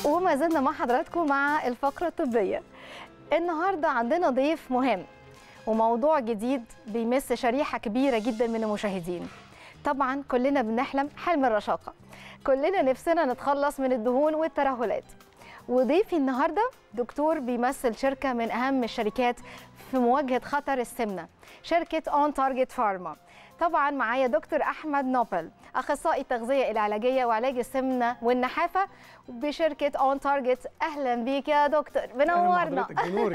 وما زلنا مع حضراتكم مع الفقرة الطبية النهاردة عندنا ضيف مهم وموضوع جديد بيمس شريحة كبيرة جدا من المشاهدين طبعا كلنا بنحلم حلم الرشاقة كلنا نفسنا نتخلص من الدهون والترهلات وضيفي النهارده دكتور بيمثل شركه من اهم الشركات في مواجهه خطر السمنه شركه اون تارجت فارما طبعا معايا دكتور احمد نوبل اخصائي التغذيه العلاجيه وعلاج السمنه والنحافه بشركه اون تارجت اهلا بيك يا دكتور منورنا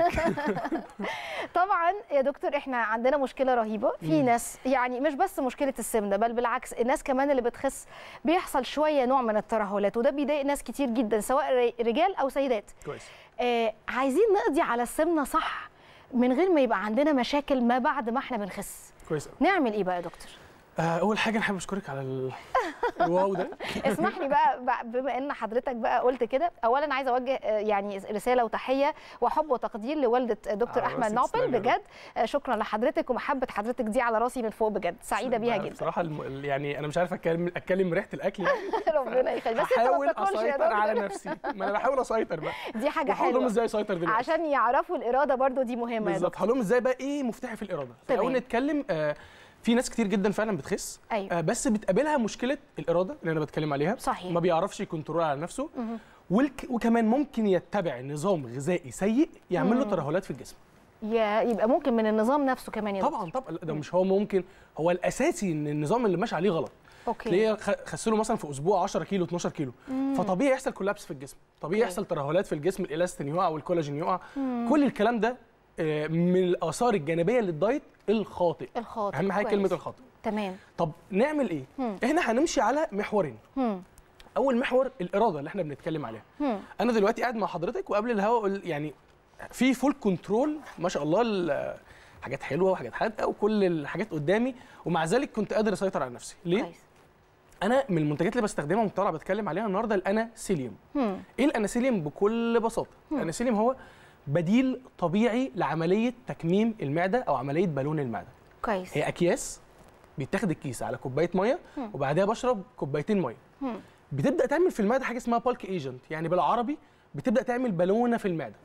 طبعا يا دكتور احنا عندنا مشكله رهيبه في ناس يعني مش بس مشكله السمنه بل بالعكس الناس كمان اللي بتخس بيحصل شويه نوع من الترهلات وده بيضايق ناس كتير جدا سواء رجال او سيدات كويس آه عايزين نقضي على السمنه صح من غير ما يبقى عندنا مشاكل ما بعد ما احنا بنخس كويس أوي. نعمل ايه بقى يا دكتور آه، اول حاجه انا حابب اشكرك على ال- الواو ده اسمح لي بقى بقى بما ان حضرتك بقى قلت كده اولا عايزه اوجه آه، يعني رساله وتحيه وحب وتقدير لوالده دكتور على احمد راسي، نوبل تسلمي يا بجد آه، شكرا لحضرتك ومحبه حضرتك دي على راسي من فوق بجد سعيده بيها جدا بصراحه الم... يعني انا مش عارف اتكلم اتكلم ريحه الاكل يعني ربنا يخليك بس انت ما هحاول بتاكلش يا اسيطر على دكتور نفسي ما انا بحاول اسيطر بقى دي حاجه وهقول لهم حلوه ازاي اسيطر دلوقتي عشان يعرفوا الاراده برضو دي مهمه يا بالظبط دكتور هقول لهم ازاي بقى ايه مفتاحي في الاراده تمام. الاول نتكلم آه في ناس كتير جدا فعلا بتخس أيوة. آه بس بتقابلها مشكله الاراده اللي انا بتكلم عليها صحيح. ما بيعرفش يكنترول على نفسه والك... وكمان ممكن يتبع نظام غذائي سيء يعمل له ترهلات في الجسم يا يبقى ممكن من النظام نفسه كمان يا طبعا طبعا لا، ده مش هو ممكن هو الاساسي ان النظام اللي ماشي عليه غلط اوكي تلاقيه خ- خس له مثلا في اسبوع 10 كيلو 12 كيلو فطبيعي يحصل كولابس في الجسم طبيعي أوكي. يحصل ترهلات في الجسم الالاستين يقع والكولاجين يقع كل الكلام ده آه، من الاثار الجانبيه للدايت الخاطئ الخاطئ اهم حاجه كويس. كلمه الخاطئ تمام طب نعمل ايه احنا هنمشي على محورين هم. اول محور الاراده اللي احنا بنتكلم عليها هم. انا دلوقتي قاعد مع حضرتك وقبل الهوا قل- يعني في فول كنترول ما شاء الله ال- حاجات حلوه وحاجات حادقه وكل الحاجات قدامي ومع ذلك كنت قادر اسيطر على نفسي ليه كويس انا من المنتجات اللي بستخدمها وطالع بتكلم عليها النهارده الاناسيليوم هم. ايه الاناسيليوم بكل بساطه الاناسيليوم هو بديل طبيعي لعمليه تكميم المعده او عمليه بالون المعده كويس هي اكياس بيتاخد الكيس على كوبايه ميه وبعدها بشرب كوبايتين ميه هم. بتبدا تعمل في المعده حاجه اسمها بالك ايجنت يعني بالعربي بتبدا تعمل بالونه في المعده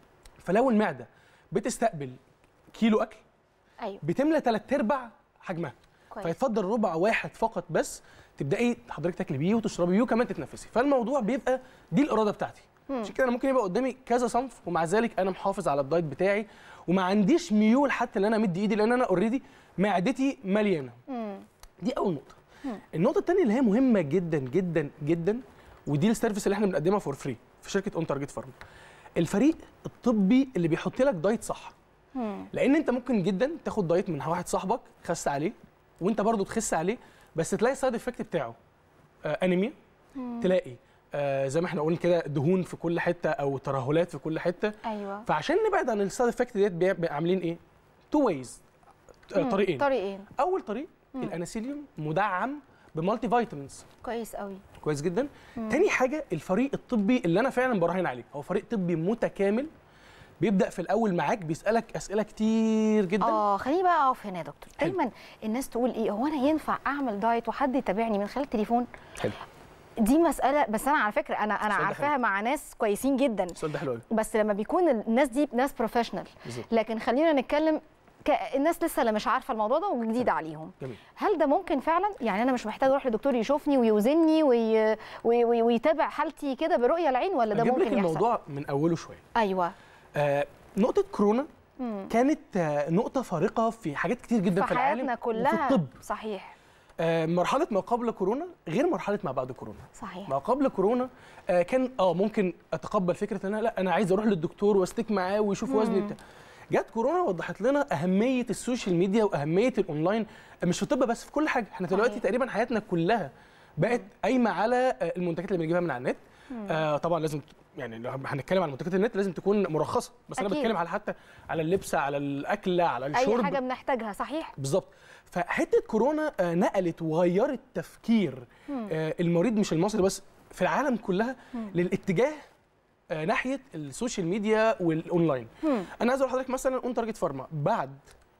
فلو المعده بتستقبل كيلو اكل ايوه بتملى ثلاث ارباع حجمها كويس. فيتفضل ربع واحد فقط بس تبداي حضرتك تاكلي بيه وتشربي بيه وكمان تتنفسي فالموضوع بيبقى دي الاراده بتاعتي عشان كده انا ممكن يبقى قدامي كذا صنف ومع ذلك انا محافظ على الدايت بتاعي وما عنديش ميول حتى ان انا امد ايدي لان انا اوريدي معدتي مليانه مم. دي اول نقطه النقطه الثانيه اللي هي مهمه جدا جدا جدا ودي السيرفيس اللي احنا بنقدمها فور فري في شركه اون تارجت فارما الفريق الطبي اللي بيحط لك دايت صح مم. لان انت ممكن جدا تاخد دايت من واحد صاحبك خس عليه وانت برضو تخس عليه بس تلاقي السايد افكت بتاعه آه انيميا تلاقي آه زي ما احنا قلنا كده دهون في كل حته او ترهلات في كل حته ايوه فعشان نبعد عن السايد افكت ديت بي- بي- عاملين ايه تو ويز مم. طريقين طريقين اول طريق الاناسيليوم مدعم بمالتي فيتامينز كويس قوي كويس جدا تاني حاجه الفريق الطبي اللي انا فعلا براهن عليه هو فريق طبي متكامل بيبدا في الاول معاك بيسالك اسئله كتير جدا اه خليني بقى اقف هنا يا دكتور حلو. دايما الناس تقول ايه هو انا ينفع اعمل دايت وحد يتابعني من خلال التليفون حلو دي مساله بس انا على فكره انا انا السؤال ده عارفاها مع ناس كويسين جدا السؤال ده حلو قوي بس لما بيكون الناس دي ناس بروفيشنال بالظبط لكن خلينا نتكلم ك... الناس لسه اللي مش عارفه الموضوع ده وجديد عليهم جميل هل ده ممكن فعلا يعني انا مش محتاج اروح لدكتور يشوفني ويوزني وي... وي... وي... ويتابع حالتي كده برؤيه العين ولا ده اجيب ممكن لك يحصل الموضوع من اوله شويه ايوه آه نقطه كورونا مم. كانت آه نقطه فارقه في حاجات كتير جدا في في, العالم حياتنا وفي كلها الطب صحيح آه مرحله ما قبل كورونا غير مرحله ما بعد كورونا صحيح ما قبل كورونا آه كان اه ممكن اتقبل فكره ان أنا لا انا عايز اروح للدكتور واستيك معاه ويشوف وزني بتاع جت كورونا وضحت لنا اهميه السوشيال ميديا واهميه الاونلاين مش في الطب بس في كل حاجه احنا دلوقتي صحيح. تقريبا حياتنا كلها بقت قايمه على آه، المنتجات اللي بنجيبها من على النت آه طبعا لازم ت- يعني لو هنتكلم عن منتجات النت لازم تكون مرخصه بس انا أكيد. بتكلم على حتى على اللبس على الاكل على اي الشرب حاجه بنحتاجها صحيح بالظبط فحته كورونا آه، نقلت وغيرت تفكير آه، المريض مش المصري بس في العالم كلها للاتجاه آه، ناحيه السوشيال ميديا والاونلاين مم. انا عايز اقول لحضرتك مثلا اون تارجت فارما بعد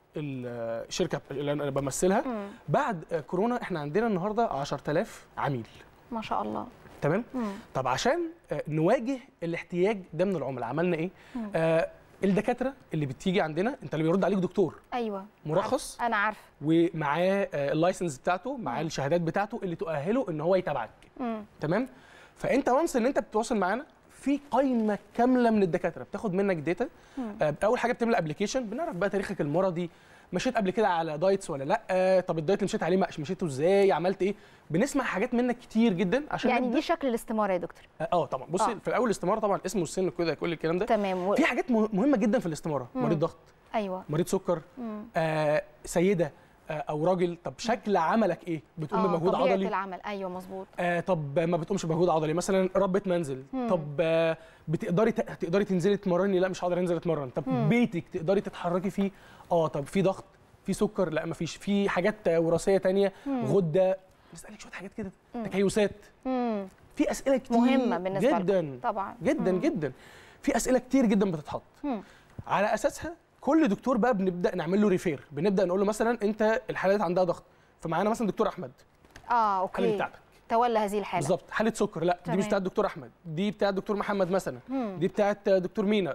الشركه اللي انا بمثلها مم. بعد آه، كورونا احنا عندنا النهارده 10000 عميل ما شاء الله تمام طب عشان آه، نواجه الاحتياج ده من العملاء عملنا ايه آه الدكاتره اللي بتيجي عندنا انت اللي بيرد عليك دكتور ايوه مرخص انا عارفه ومعاه آه، اللايسنس بتاعته معاه الشهادات بتاعته اللي تؤهله ان هو يتابعك مم. تمام فانت وانس ان انت بتتواصل معانا في قائمه كامله من الدكاتره بتاخد منك داتا آه، اول حاجه بتملى ابلكيشن بنعرف بقى تاريخك المرضي مشيت قبل كده على دايتس ولا لا آه، طب الدايت اللي مشيت عليه مش- مشيته ازاي عملت ايه بنسمع حاجات منك كتير جدا عشان يعني نبدأ- دي شكل الاستماره يا دكتور اه آه، طبعا بصي آه. في الاول الاستماره طبعا اسمه السن كده كل الكلام ده تمام و... في حاجات مه- مهمه جدا في الاستماره مريض ضغط ايوه مريض سكر مم. آه سيده آه او راجل طب شكل عملك ايه بتقوم آه، بمجهود طبيعه عضلي العمل ايوه مظبوط آه طب ما بتقومش بمجهود عضلي مثلا ربة منزل طب آه بتقدري ت- تقدري تنزلي تتمرني لا مش هقدر انزل اتمرن طب بيتك تقدري تتحركي فيه اه طب في ضغط في سكر لا مفيش في حاجات آه، وراثيه تانية غده نسالك شويه حاجات كده تكيسات مم. في اسئله كتير مهمه بالنسبه لكم جدا طبعا جدا جدا في اسئله كتير جدا بتتحط مم. على اساسها كل دكتور بقى بنبدا نعمل له ريفير بنبدا نقول له مثلا انت الحالات عندها ضغط فمعانا مثلا دكتور احمد اه الحاله اوكي بتاعتك تولى هذه الحاله بالظبط حاله سكر لا دي تمام. مش بتاعت دكتور احمد دي بتاعت دكتور محمد مثلا مم. دي بتاعت دكتور مينا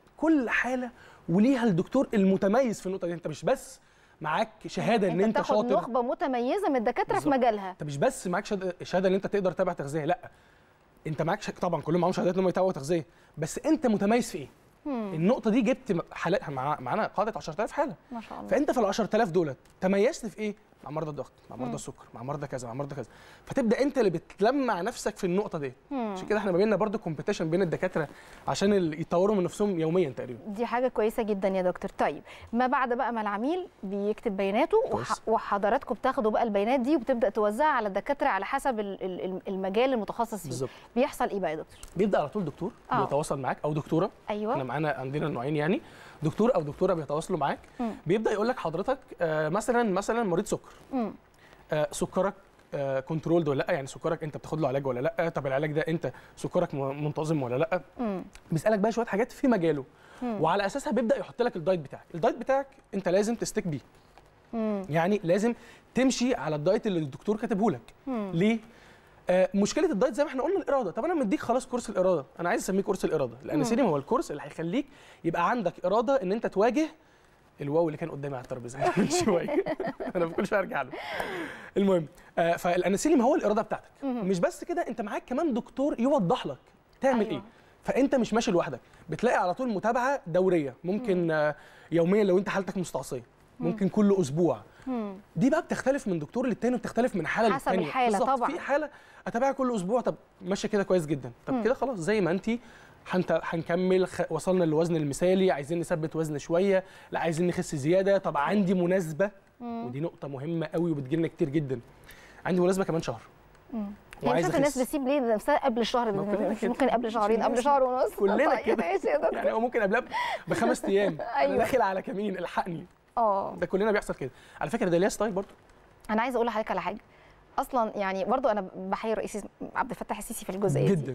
كل حاله وليها الدكتور المتميز في النقطه دي انت مش بس معاك شهاده ان انت تاخد شاطر نخبه متميزه من الدكاتره في بالظبط. مجالها انت مش بس معاك شهاده شهاده ان انت تقدر تتابع تغذيه لا انت معاك ش... طبعا كلهم معاهم شهادات ان هم يتابعوا تغذيه بس انت متميز في ايه النقطه دي جبت م- حالات مع... معانا قاعده 10000 حاله ما شاء الله فانت في ال 10000 دولت تميزت في ايه مع مرضى الضغط مع مرضى السكر مع مرضى كذا مع مرضى كذا فتبدا انت اللي بتلمع نفسك في النقطه دي عشان كده احنا ما بيننا برضو كومبيتيشن بين الدكاتره عشان ال- يطوروا من نفسهم يوميا تقريبا دي حاجة كويسة جدا يا دكتور طيب ما بعد بقى ما العميل بيكتب بياناته كويس. وح- وحضراتكم بتاخدوا بقى البيانات دي وبتبدأ توزعها على الدكاترة على حسب ال- ال- المجال المتخصص فيه بالظبط بيحصل ايه بقى يا دكتور بيبدا على طول دكتور آه. بيتواصل معاك او دكتوره احنا ايوه معانا عندنا نوعين يعني دكتور او دكتوره بيتواصلوا معاك مم. بيبدا يقول لك حضرتك آه مثلا مثلا مريض سكر مم. آه سكرك آه كنترولد ولا لا يعني سكرك انت بتاخد له علاج ولا لا طب العلاج ده انت سكرك م- منتظم ولا لا مم. بيسالك بقى شويه حاجات في مجاله مم. وعلى اساسها بيبدا يحط لك الدايت بتاعك الدايت بتاعك انت لازم تستك بيه مم. يعني لازم تمشي على الدايت اللي الدكتور كاتبه لك مم. ليه آه مشكله الدايت زي ما احنا قلنا الاراده طب انا مديك خلاص كورس الاراده انا عايز اسميه كورس الاراده لان سيريم هو الكورس اللي هيخليك يبقى عندك اراده ان انت تواجه الواو اللي كان قدامي على الترابيزه من شويه انا كل شويه ارجع له المهم آه فالانسيليم هو الاراده بتاعتك مش بس كده انت معاك كمان دكتور يوضح لك تعمل أيوة. ايه فانت مش ماشي لوحدك بتلاقي على طول متابعه دوريه ممكن آه يوميا لو انت حالتك مستعصيه ممكن كل اسبوع مم. دي بقى بتختلف من دكتور للتاني وبتختلف من حاله حسب للتانيه الحالة بالظبط. طبعاً. في حاله اتابعها كل اسبوع طب ماشيه كده كويس جدا طب كده خلاص زي ما انت هنت... هنكمل خ... وصلنا للوزن المثالي عايزين نثبت وزن شويه لا عايزين نخس زياده طب عندي مناسبه ودي نقطه مهمه قوي وبتجي لنا كتير جدا عندي مناسبه كمان شهر هي وعايز مش عارفة الناس أخس. بتسيب ليه نفسها قبل الشهر ما كلنا مش كده. ممكن قبل شهرين قبل شهر ونص كلنا طيب، كده. ماشي يا دكتور يعني هو ممكن قبلها بخمس ايام انا أيوة. داخل على كمين الحقني اه ده كلنا بيحصل كده على فكره ده ليها ستايل برضه انا عايزه اقول لحضرتك على حاجه اصلا يعني برضو انا بحيي الرئيس عبد الفتاح السيسي في الجزئيه دي جدا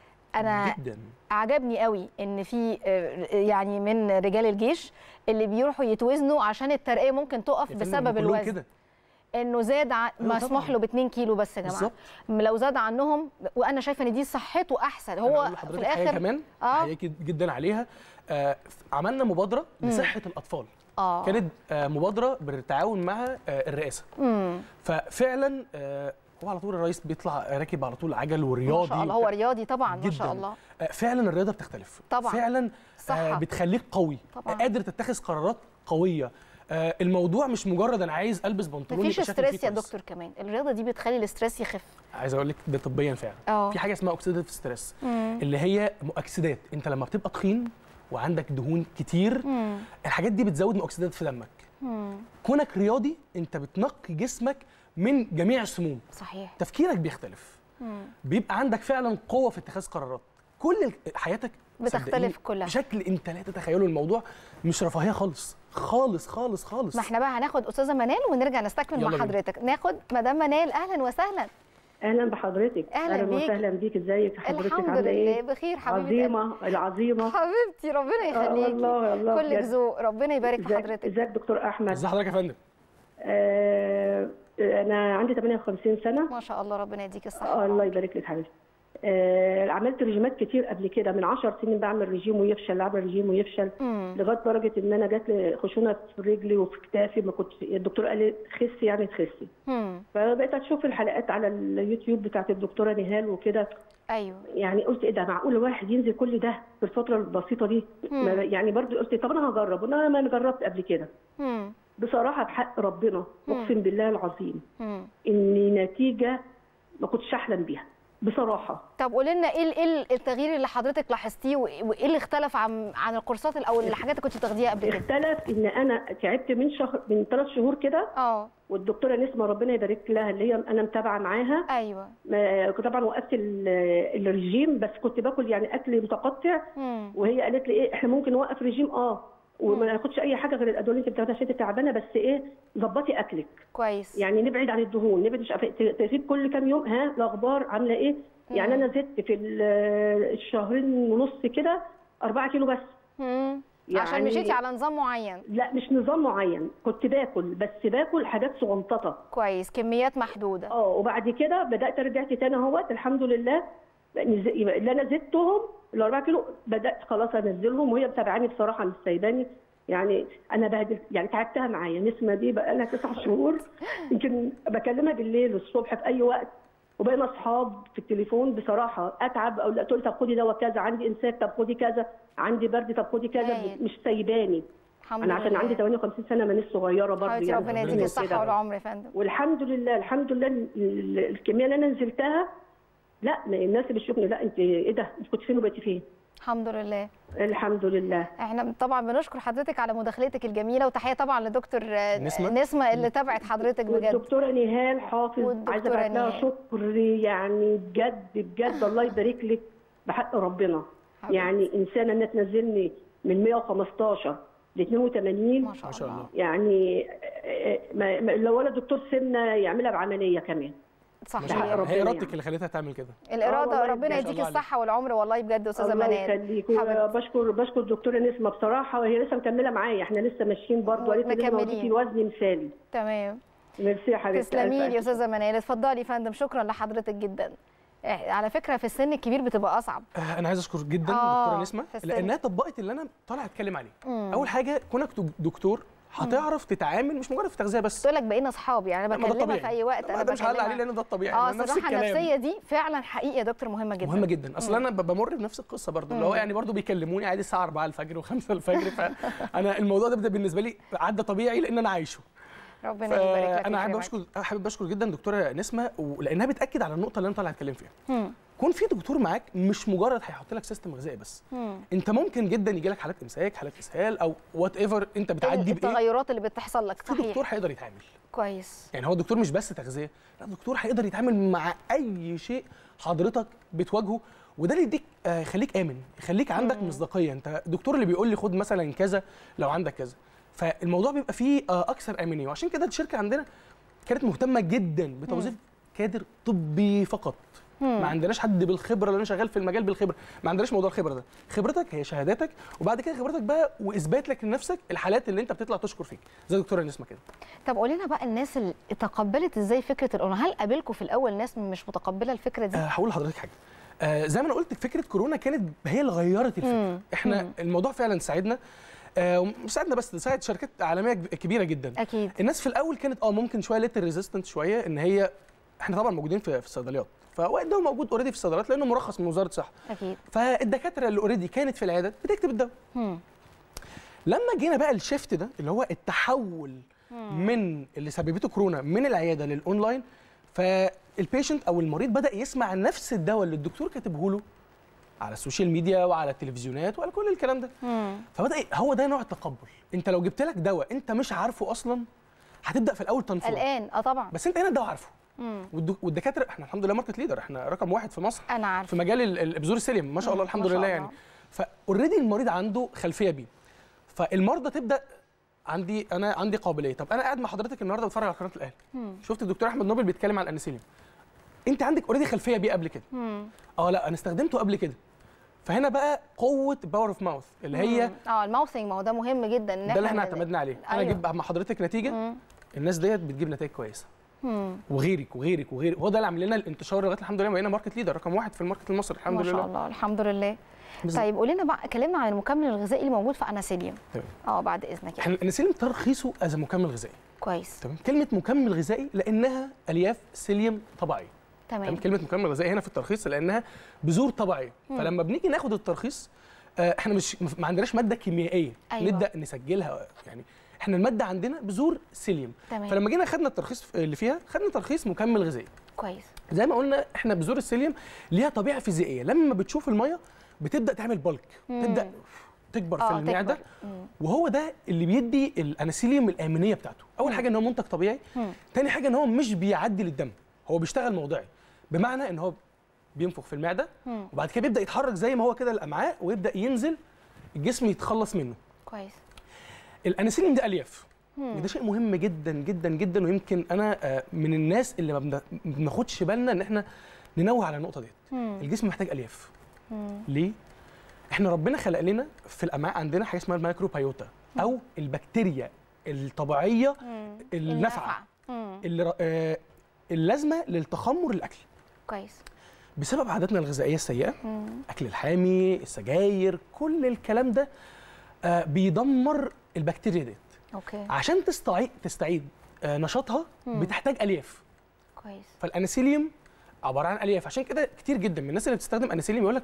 انا جدا عجبني قوي ان في آه، يعني من رجال الجيش اللي بيروحوا يتوزنوا عشان الترقيه ممكن تقف يا فندم، بسبب كلهم الوزن كده انه زاد عن أيوة مسموح طبعاً. له ب 2 كيلو بس يا جماعه بالظبط. لو زاد عنهم وانا شايفه ان دي صحته احسن أنا هو أقول في لحضرتك حاجة الاخر كمان آه. احييك جدا عليها آه عملنا مبادره لصحه الاطفال اه كانت آه مبادره بالتعاون مع آه الرئاسه امم ففعلا آه هو على طول الرئيس بيطلع راكب على طول عجل ورياضي ما شاء الله هو وبتاع. رياضي طبعا ما شاء جداً. الله آه فعلا الرياضه بتختلف طبعاً. فعلا صح. آه بتخليك قوي طبعاً. قادر تتخذ قرارات قويه آه الموضوع مش مجرد انا عايز البس بنطلون مفيش يبقى شكلي فيه ستريس يا كويس. دكتور كمان الرياضه دي بتخلي الاستريس يخف عايز اقول لك ده طبيا فعلا اه في حاجه اسمها اوكسيديف ستريس مم. اللي هي مؤكسدات انت لما بتبقى تخين وعندك دهون كتير مم. الحاجات دي بتزود مؤكسدات في دمك مم. كونك رياضي انت بتنقي جسمك من جميع السموم صحيح تفكيرك بيختلف مم. بيبقى عندك فعلا قوه في اتخاذ قرارات كل ال- حياتك بتختلف صدقيني كلها. بشكل انت لا تتخيله الموضوع مش رفاهيه خالص خالص خالص خالص ما احنا بقى هناخد استاذه منال ونرجع نستكمل يلا مع بينا. حضرتك ناخد مدام منال اهلا وسهلا اهلا بحضرتك أهلا بيك. وسهلا بيك ازيك حضرتك الحمد عامله لله ايه بخير حبيبتي عظيمه العظيمه حبيبتي ربنا آه، يخليكي الله الله كلك بجد. ذوق ربنا يبارك في ازيك حضرتك ازيك دكتور احمد ازي حضرتك يا فندم آه انا عندي 58 سنه ما شاء الله ربنا يديك الصحه آه الله يبارك لك حبيبتي آه عملت رجيمات كتير قبل كده من 10 سنين بعمل رجيم ويفشل اعمل رجيم ويفشل مم. لغايه درجه ان انا جات لي خشونه في رجلي وفي كتافي ما كنت الدكتور قال لي خسي يعني تخسي مم. فبقيت اشوف الحلقات على اليوتيوب بتاعت الدكتوره نهال وكده ايوه يعني قلت ايه ده معقول واحد ينزل كل ده في الفتره البسيطه دي ما- يعني برضو قلت طب انا هجرب وانا ما جربت قبل كده مم. بصراحه بحق ربنا اقسم بالله العظيم مم. ان نتيجه ما كنتش احلم بيها بصراحه طب قولي لنا ايه ال- ايه التغيير اللي حضرتك لاحظتيه وايه وإيه اللي اختلف عن عن الكورسات او الحاجات اللي كنت بتاخديها قبل كده اختلف ان انا تعبت من شهر من ثلاث شهور كده اه والدكتوره نسمه ربنا يبارك لها اللي هي انا متابعه معاها ايوه ما- كنت طبعا وقفت ال- الرجيم بس كنت باكل يعني اكل متقطع مم. وهي قالت لي ايه احنا ممكن نوقف رجيم اه وما ناخدش اي حاجه غير الادويه اللي انت بتاخدها عشان انت تعبانه بس ايه ظبطي اكلك كويس يعني نبعد عن الدهون نبعد مش عارفة- ت- تسيب كل كام يوم ها الاخبار عامله ايه يعني انا زدت في ال- الشهرين ونص كده 4 كيلو بس مم. عشان يعني- مشيتي على نظام معين لا مش نظام معين كنت باكل بس باكل حاجات صغنططه كويس كميات محدوده اه وبعد كده بدات رجعت تاني اهوت الحمد لله نز- يبقى اللي انا زدتهم ال 4 كيلو بدات خلاص انزلهم وهي متابعاني بصراحه مش سايباني يعني انا بهدل يعني تعبتها معايا نسمه دي بقى لها تسع شهور يمكن بكلمها بالليل والصبح في اي وقت وبقينا اصحاب في التليفون بصراحه اتعب او لا تقول طب خدي دواء كذا عندي امساك طب خدي كذا عندي برد طب خدي كذا هايل. مش سايباني الحمد انا عشان لله. عندي 58 سنه مانيش صغيره برضه حبيبتي يعني ربنا ربنا يديك يديك الصحه والعمر يا فندم والحمد لله الحمد لله ال- ال- الكميه اللي انا نزلتها لا الناس اللي بتشوفني لا انت ايه ده انت كنت فين وبقيتي فين الحمد لله الحمد لله احنا طبعا بنشكر حضرتك على مداخلتك الجميله وتحيه طبعا لدكتور آه، نسمة. نسمه اللي تابعت حضرتك بجد والدكتوره نهال حافظ والدكتورة عايزه ابعت لها نهال. شكر يعني بجد بجد الله يبارك لك بحق ربنا حبيبتي. يعني انسانه انها تنزلني من 115 ل 82 ما شاء, ما شاء الله الله يعني آه، ما- ما- لو ولا دكتور سمنه يعملها بعمليه كمان صح ما شاء بحق الله ربنا هي ارادتك يعني. اللي خليتها تعمل كده الاراده والله ربنا ما شاء يديك الله عليك. الصحه والعمر والله بجد استاذه الله منال يخليك حبيبتي. بشكر بشكر الدكتوره نسمه بصراحه وهي لسه مكمله معايا احنا لسه ماشيين برضه قالت لي لازم مكملين. اوديكي الوزن مثالي تمام ميرسي يا حبيبتي تسلمي لي ألف يا ألف استاذه منال اتفضلي يا فندم شكرا لحضرتك جدا إيه، على فكره في السن الكبير بتبقى اصعب آه، انا عايز اشكر جدا آه، الدكتوره نسمه في السن. لانها طبقت اللي انا طالع اتكلم عليه مم. اول حاجه كونك دك- دكتور هتعرف تتعامل مش مجرد في تغذيه بس تقول لك بقينا اصحاب يعني انا ما ده بكلمها طبيعي في اي وقت ما انا ده مش هقل عليه بكلمها لان ده الطبيعي اه أنا نفس الصراحه الكلام النفسيه دي فعلا حقيقه يا دكتور مهمه جدا مهمه جدا اصل انا ب- بمر بنفس القصه برضو اللي هو يعني برضو بيكلموني عادي الساعه 4 الفجر و5 الفجر فانا الموضوع ده بالنسبه لي عدى طبيعي لان انا عايشه ربنا يبارك لك فانا حابب ويكرمك. اشكر حابب اشكر جدا دكتوره نسمه ولانها بتاكد على النقطه اللي انا طالع اتكلم فيها مم. كون في دكتور معاك مش مجرد هيحط لك سيستم غذائي بس مم. انت ممكن جدا يجي لك حالات امساك حالات اسهال او وات ايفر انت بتعدي بايه التغيرات اللي بتحصل لك في دكتور صحيح هيقدر يتعامل كويس يعني هو الدكتور مش بس تغذيه لا الدكتور هيقدر يتعامل مع اي شيء حضرتك بتواجهه وده اللي يديك آه، يخليك امن يخليك عندك مصداقيه انت الدكتور اللي بيقول لي خد مثلا كذا لو عندك كذا فالموضوع بيبقى فيه آه، اكثر امنيه وعشان كده الشركه عندنا كانت مهتمه جدا بتوظيف كادر طبي فقط ما عندناش حد بالخبره اللي انا شغال في المجال بالخبره ما عندناش موضوع الخبره ده خبرتك هي شهاداتك وبعد كده خبرتك بقى واثبات لك لنفسك الحالات اللي انت بتطلع تشكر فيك زي دكتوره نسمه كده طب قولي لنا بقى الناس اللي تقبلت ازاي فكره الاونلاين هل قابلكم في الاول ناس مش متقبله الفكره دي آه، هقول لحضرتك حاجه آه زي ما انا قلت فكره كورونا كانت هي اللي غيرت الفكره مم. احنا الموضوع فعلا ساعدنا آه ومش ساعدنا بس ساعد شركات عالميه كب- كبيره جدا اكيد الناس في الاول كانت اه ممكن شويه ليتر ريزيستنت شويه ان هي احنا طبعا موجودين في في الصيدليات فوقت ده موجود اوريدي في الصيدليات لانه مرخص من وزاره الصحه اكيد فالدكاتره اللي اوريدي كانت في العيادات بتكتب الدواء مم. لما جينا بقى الشيفت ده اللي هو التحول من اللي سببته كورونا من العياده للاونلاين فالبيشنت او المريض بدا يسمع نفس الدواء اللي الدكتور كاتبه له على السوشيال ميديا وعلى التلفزيونات وعلى كل الكلام ده مم. فبدا ي- هو ده نوع التقبل انت لو جبت لك دواء انت مش عارفه اصلا هتبدا في الاول تنفر الان اه طبعا بس انت هنا الدواء عارفه مم. والدك- والدكاتره احنا الحمد لله ماركت ليدر احنا رقم واحد في مصر انا عارفه في مجال ال- الابزور السيليوم ما شاء الله مم، الحمد ما شاء لله الله. يعني فاوريدي المريض عنده خلفيه بيه فالمرضى تبدا عندي انا عندي قابليه طب انا قاعد مع حضرتك النهارده بتفرج على قناه الاهلي مم. شفت الدكتور احمد نوبل بيتكلم عن الانسولين انت عندك اوريدي خلفيه بيه قبل كده مم. اه لا انا استخدمته قبل كده فهنا بقى قوه باور اوف ماوث اللي هي مم. اه الماوثنج ما هو ده مهم جدا ان ده اللي احنا ن- اعتمدنا عليه انا أيوة. اجيب مع حضرتك نتيجه مم. الناس ديت بتجيب نتائج كويسه مم. وغيرك وغيرك وغيرك هو ده اللي عامل لنا الانتشار لغايه الحمد لله بقينا ماركت ليدر رقم واحد في الماركت المصري الحمد ما لله شاء الله الحمد لله بالظبط. طيب قولي لنا بقى اتكلمنا عن المكمل الغذائي اللي موجود في اناسيليوم تمام. اه بعد اذنك يعني. احنا الانسولين ترخيصه از مكمل غذائي كويس تمام كلمه مكمل غذائي لانها الياف سيليوم طبيعيه تمام تمام كلمه مكمل غذائي هنا في الترخيص لانها بذور طبيعيه فلما بنيجي ناخد الترخيص آه، احنا مش ما عندناش ماده كيميائيه أيوة. نبدا نسجلها يعني احنا الماده عندنا بذور سيليوم تمام. فلما جينا خدنا الترخيص اللي فيها خدنا ترخيص مكمل غذائي كويس زي ما قلنا احنا بذور السيليوم ليها طبيعه فيزيائيه لما بتشوف الميه بتبدا تعمل بالك تبدا تكبر في اه المعده تكبر. مم. وهو ده اللي بيدي الاناسيليوم الامنيه بتاعته اول حاجه ان هو منتج طبيعي مم. تاني حاجه ان هو مش بيعدي للدم هو بيشتغل موضعي بمعنى ان هو بينفخ في المعده مم. وبعد كده بيبدا يتحرك زي ما هو كده الامعاء ويبدا ينزل الجسم يتخلص منه كويس الاناسيليوم ده الياف وده شيء مهم جدا جدا جدا ويمكن انا آه، من الناس اللي ما بن- ما بناخدش بالنا ان احنا ننوه على النقطه ديت مم. الجسم محتاج الياف مم. ليه احنا ربنا خلق لنا في الامعاء عندنا حاجه اسمها الميكروبيوتا او البكتيريا الطبيعيه مم. النافعه مم. اللي ر- آه، اللازمه للتخمر الاكل كويس بسبب عاداتنا الغذائيه السيئه مم. اكل الحامي السجاير كل الكلام ده آه، بيدمر البكتيريا ديت اوكي عشان تستعيد تستعيد آه، نشاطها بتحتاج الياف كويس فالاناسيليوم عباره عن الياف عشان كده كتير جدا من الناس اللي بتستخدم اناسيليوم يقول لك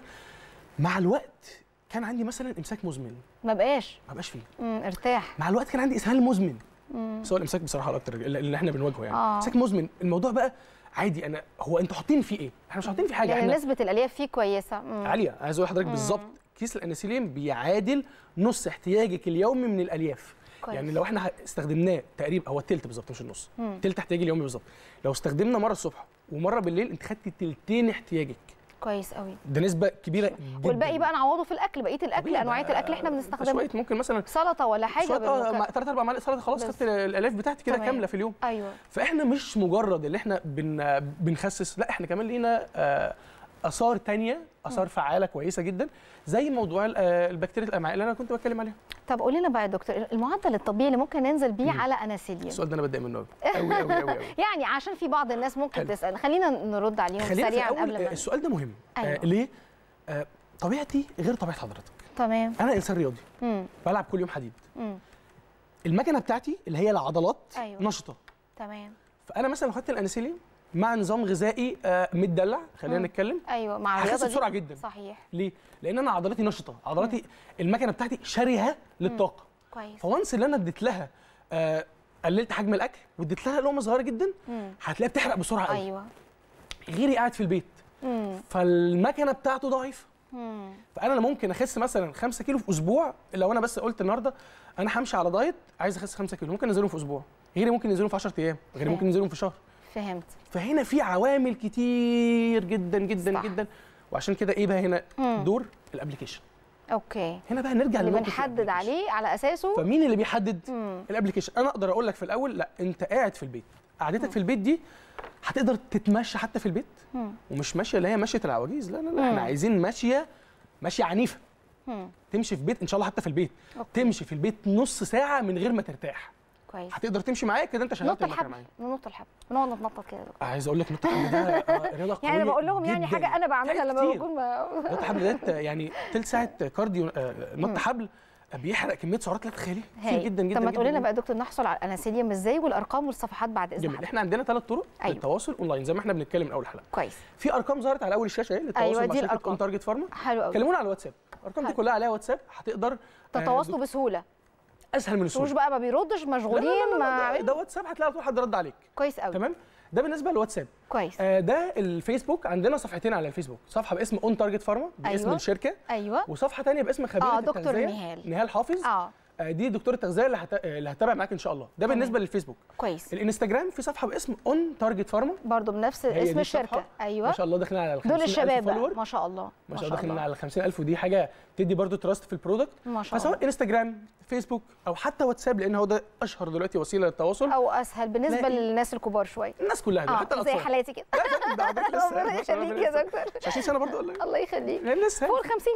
مع الوقت كان عندي مثلا امساك مزمن ما بقاش ما بقاش فيه مم. ارتاح مع الوقت كان عندي اسهال مزمن مم. بس هو الامساك بصراحه الاكتر اللي اللي احنا بنواجهه يعني آه. امساك مزمن الموضوع بقى عادي انا هو انتوا حاطين فيه ايه احنا مش حاطين فيه حاجه يعني احنا نسبه الالياف فيه كويسه مم. عاليه عايز اقول لحضرتك بالظبط كيس الاناسيليم بيعادل نص احتياجك اليومي من الالياف كويس. يعني لو احنا استخدمناه تقريبا هو التلت بالظبط مش النص مم. تلت احتياجي اليومي بالظبط لو استخدمنا مره الصبح ومره بالليل انت خدت تلتين احتياجك كويس قوي ده نسبه كبيره جدا والباقي بقى نعوضه في الاكل بقيه الاكل طبيعي انواعيه بقى. الاكل احنا بنستخدمها شويه ممكن مثلا سلطه ولا حاجه شويه اه بالمكا- مع ثلاث اربع معالق سلطه خلاص بس. خدت الالاف بتاعتي كده تمام. كامله في اليوم ايوه فاحنا مش مجرد اللي احنا بن بنخسس لا احنا كمان لينا آه، اثار تانية اثار فعاله كويسه جدا زي موضوع ال- آه، البكتيريا الامعاء اللي انا كنت بتكلم عليها طب قولي لنا بقى يا دكتور المعدل الطبيعي اللي ممكن ننزل بيه على اناسيليوم السؤال ده انا بتضايق منه قوي قوي قوي قوي يعني عشان في بعض الناس ممكن حلو. تسال خلينا نرد عليهم خلينا في سريعا الأول، قبل آه، ما السؤال ده مهم أيوة. آه ليه آه طبيعتي غير طبيعه حضرتك تمام انا انسان رياضي امم بلعب كل يوم حديد امم المكنه بتاعتي اللي هي العضلات أيوة. نشطه تمام فانا مثلا لو خدت الانسولين مع نظام غذائي آه متدلع خلينا مم. نتكلم ايوه مع هخس الرياضه دي بسرعة جداً. صحيح ليه لان انا عضلاتي نشطه عضلاتي المكنه بتاعتي شرهه للطاقه كويس فوانس اللي انا اديت لها آه قللت حجم الاكل واديت لها لقمه صغيره جدا مم. هتلاقيها بتحرق بسرعه قوي ايوه غيري قاعد في البيت امم فالمكنه بتاعته ضعيفه امم فانا أنا ممكن اخس مثلا 5 كيلو في اسبوع لو انا بس قلت النهارده انا همشي على دايت عايز اخس 5 كيلو ممكن انزلهم في اسبوع غيري ممكن ينزلهم في 10 ايام غيري فاهم. ممكن ينزلهم في شهر فهمت فهنا في عوامل كتير جدا جدا صح. جدا وعشان كده ايه بقى هنا مم. دور الابلكيشن اوكي هنا بقى نرجع اللي لنقطة بنحدد الابليكيشن. عليه على اساسه فمين اللي بيحدد مم. الابلكيشن انا اقدر اقول لك في الاول لا انت قاعد في البيت قعدتك في البيت دي هتقدر تتمشى حتى في البيت مم. ومش ماشيه اللي هي ماشيه العواجيز لا لا لا مم. احنا عايزين ماشيه ماشيه عنيفه مم. تمشي في بيت ان شاء الله حتى في البيت أوكي. تمشي في البيت نص ساعه من غير ما ترتاح كويس هتقدر تمشي معايا كده انت شغلت نط المكنه الحبل معايا ننط الحبل نقعد نتنطط كده يا دكتور. عايز اقول لك نط الحبل ده آه، رياضه قويه يعني انا بقول لهم يعني جداً. حاجه انا بعملها تعب لما كتير. بكون ما نط الحبل ديت يعني تلت ساعه كارديو آه، نط حبل بيحرق كميه سعرات لا تتخيلي كتير هاي. جدا جدا طب ما تقولي لنا جداً. بقى يا دكتور نحصل على الاناسيليوم ازاي والارقام والصفحات بعد اذن جميل حضرتك احنا عندنا ثلاث طرق أيوة. للتواصل اونلاين زي ما احنا بنتكلم من اول حلقه كويس في ارقام ظهرت على اول الشاشه اهي للتواصل أيوة، مع دي شركه الأرقام. اون تارجت فارما حلو قوي كلمونا على الواتساب الارقام دي حلو. كلها عليها واتساب هتقدر آه، تتواصلوا بسهوله اسهل من مش السهوله بقى ما بيردش لا لا مشغولين لا لا ما ده, ده واتساب هتلاقي على طول حد رد عليك كويس قوي تمام ده بالنسبه للواتساب كويس آه ده الفيسبوك عندنا صفحتين على الفيسبوك صفحه باسم اون تارجت فارما باسم أيوة. الشركه ايوه وصفحه ثانيه باسم خبيره آه، دكتور التغذية، نهال. نهال حافظ اه آه دي دكتوره التغذيه اللي هت... اللي هتابع معاك ان شاء الله ده بالنسبه للفيسبوك كويس الانستجرام في صفحه باسم اون تارجت فارما برضه بنفس هي اسم دي الشركه الصفحة. ايوه ما شاء الله داخلين على ال دول 50,000 الشباب بقى follower. ما شاء الله ما شاء الله داخلين على ال 50000 ودي حاجه تدي برضو تراست في البرودكت ما شاء فسواء الله انستجرام فيسبوك او حتى واتساب لان هو ده اشهر دلوقتي وسيله للتواصل او اسهل بالنسبه تلاقي- للناس الكبار شويه الناس كلها دول حتى اه زي الاطفال حالاتي كده لا لا ده حضرتك لسه ربنا ما شاء الله يخليك يا لسه. دكتور مش 20 سنه برضو ولا إيه؟ الله يخليك لا لسه فوق ال 50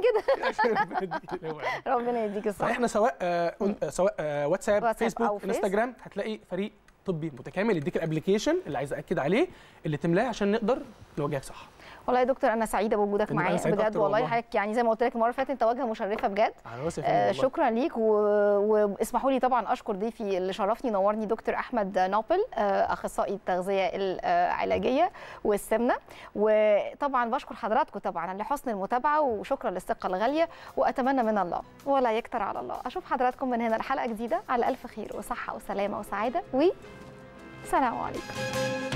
كده ربنا يديك الصحه فاحنا سواء آه، أون- آه، سواء آه، واتساب واتساب فيسبوك أو فيس. انستجرام هتلاقي فريق طبي متكامل يديك الابلكيشن اللي عايز اكد عليه اللي تملاه عشان نقدر نوجهك صح والله يا دكتور انا سعيده بوجودك أنا معايا سعيد بجد أكتر والله والله. حضرتك يعني زي ما قلت لك المره اللي فاتت انت واجهه مشرفه بجد على راسي يا آه، فندم والله. شكرا ليك و- واسمحوا لي طبعا اشكر ضيفي اللي شرفني نورني دكتور احمد نوبل آه، اخصائي التغذيه العلاجيه والسمنه وطبعا بشكر حضراتكم طبعا لحسن المتابعه وشكرا للثقه الغاليه واتمنى من الله ولا يكتر على الله اشوف حضراتكم من هنا الحلقه جديده على الف خير وصحه وسلامه وسعاده وسلام عليكم